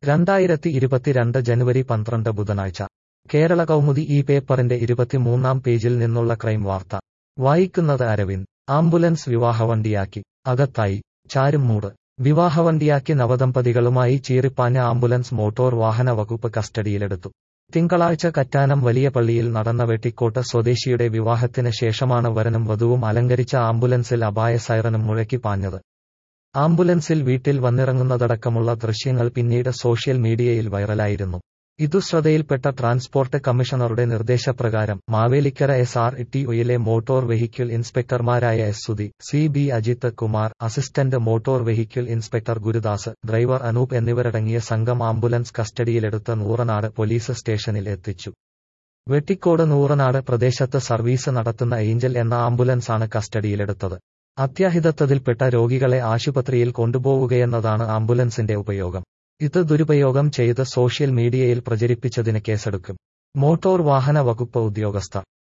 രണ്ടായിരത്തി ഇരുപത്തിരണ്ട് ജനുവരി പന്ത്രണ്ട് ബുധനാഴ്ച കേരള കൗമുദി ഈ പേപ്പറിന്റെ ഇരുപത്തിമൂന്നാം പേജിൽ നിന്നുള്ള ക്രൈം വാർത്ത വായിക്കുന്നത് അരവിന്ദ് ആംബുലൻസ് വിവാഹവണ്ടിയാക്കി അകത്തായി ചാരുമൂട് വിവാഹവണ്ടിയാക്കി നവദമ്പതികളുമായി ചീറിപ്പാഞ്ഞ ആംബുലൻസ് മോട്ടോർ വാഹന വകുപ്പ് കസ്റ്റഡിയിലെടുത്തു തിങ്കളാഴ്ച കറ്റാനം വലിയ പള്ളിയിൽ നടന്ന വെട്ടിക്കോട്ട് സ്വദേശിയുടെ വിവാഹത്തിന് ശേഷമാണ് വരനും വധുവും അലങ്കരിച്ച ആംബുലൻസിൽ അപായ സൈറനും മുഴക്കി പാഞ്ഞത് ആംബുലൻസിൽ വീട്ടിൽ വന്നിറങ്ങുന്നതടക്കമുള്ള ദൃശ്യങ്ങൾ പിന്നീട് സോഷ്യൽ മീഡിയയിൽ വൈറലായിരുന്നു ഇതു ശ്രദ്ധയിൽപ്പെട്ട ട്രാൻസ്പോർട്ട് കമ്മീഷണറുടെ നിർദ്ദേശപ്രകാരം മാവേലിക്കര എസ് ആർ ടി ഒയിലെ മോട്ടോർ വെഹിക്കിൾ ഇൻസ്പെക്ടർമാരായ S Sudhi C B Ajith Kumar assistant motor vehicle inspector Gurudas driver Anoop എന്നിവരടങ്ങിയ സംഘം ആംബുലൻസ് കസ്റ്റഡിയിലെടുത്ത് നൂറനാട് പോലീസ് സ്റ്റേഷനിൽ എത്തിച്ചു വെട്ടിക്കോട് നൂറനാട് പ്രദേശത്ത് സർവീസ് നടത്തുന്ന ഏഞ്ചൽ എന്ന ആംബുലൻസാണ് കസ്റ്റഡിയിലെടുത്തത് അത്യാഹിതത്വത്തിൽപ്പെട്ട രോഗികളെ ആശുപത്രിയിൽ കൊണ്ടുപോവുകയെന്നതാണ് ആംബുലൻസിന്റെ ഉപയോഗം ഇത് ദുരുപയോഗം ചെയ്ത് സോഷ്യൽ മീഡിയയിൽ പ്രചരിപ്പിച്ചതിന് കേസെടുക്കും മോട്ടോർ വാഹന വകുപ്പ് ഉദ്യോഗസ്ഥർ